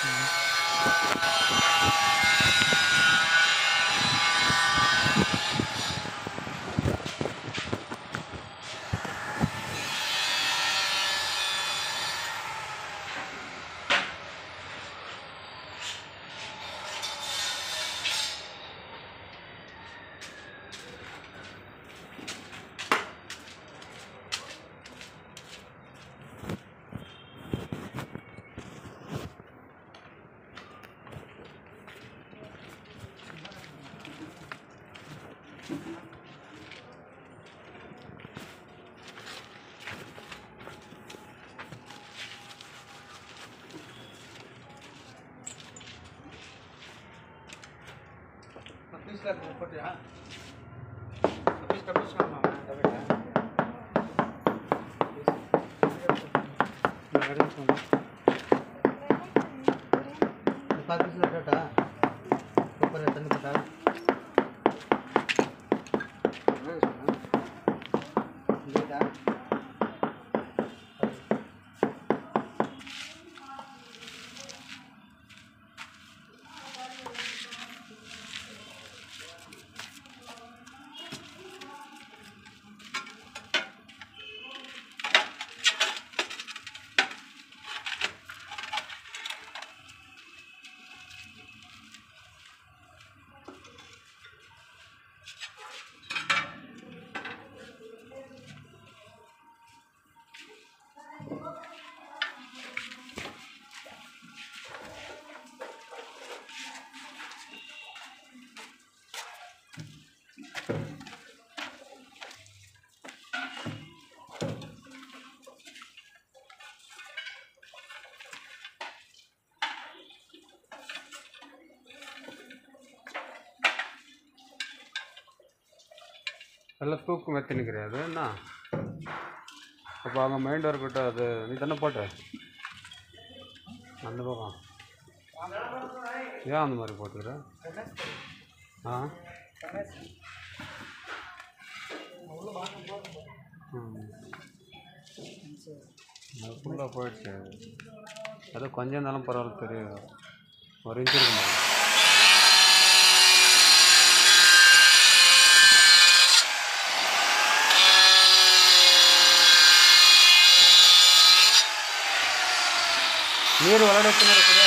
பீஸில் போட்டியா பீஸ் கப்பிஸ்லாமா முக்கால் பீஸில் போட்டா சூப்பர் எத்தனை போட்டா இல்லைடா எல்லாம் தூக்கம் எத்தனைக்கிறேன் அது என்ன அப்போ அங்கே மைண்ட் ஒர்க்கிட்ட அது நீ தானே போட்ட அந்த பக்கம் ஏன் அந்த மாதிரி போட்டுக்கிற ஆ ம் அது ஃபுல்லாக போயிடுச்சு அது கொஞ்சம் இருந்தாலும் பரவாயில்ல தெரியும் ஒரு இன்ச்சு இருக்குமா ನೀರು ಒಳಗಡೆ ಎತ್ತಿನ